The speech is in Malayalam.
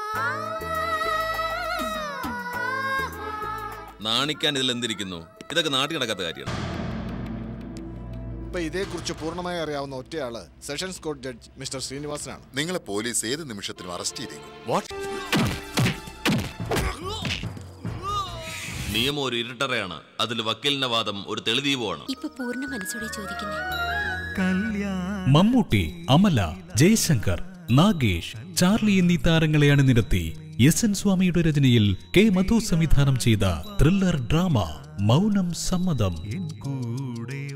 നാണിക്കാൻ ഇതിൽ എന്തിരിക്കുന്നു ഇതൊക്കെ നാട്ടിൽ നടക്കാത്ത കാര്യമാണ് ഇപ്പൊ ഇതേക്കുറിച്ച് പൂർണ്ണമായി അറിയാവുന്ന ഒറ്റയാള് സെഷൻസ് കോർട്ട് ജഡ്ജ് മിസ്റ്റർ ശ്രീനിവാസനാണ് നിങ്ങളെ പോലീസ് ഏത് നിമിഷത്തിലും അറസ്റ്റ് ചെയ്തേക്കും വാട്ട് നിയമം ഒരു ഇരുട്ടറയാണ് അതിൽ വക്കീലിന്റെ വാദം ഒരു തെളിദീപമാണ് ഇപ്പൊ പൂർണ്ണ മനസ്സോടെ ചോദിക്കുന്നേ മമ്മൂട്ടി അമല ജയശങ്കർ നാഗേഷ് ചാർലി എന്നീ താരങ്ങളെ അണിനിരത്തി എസ് എൻ സ്വാമിയുടെ രചനയിൽ കെ മധു സംവിധാനം ചെയ്ത ത്രില്ലർ ഡ്രാമ മൗനം സമ്മതം കൂടെ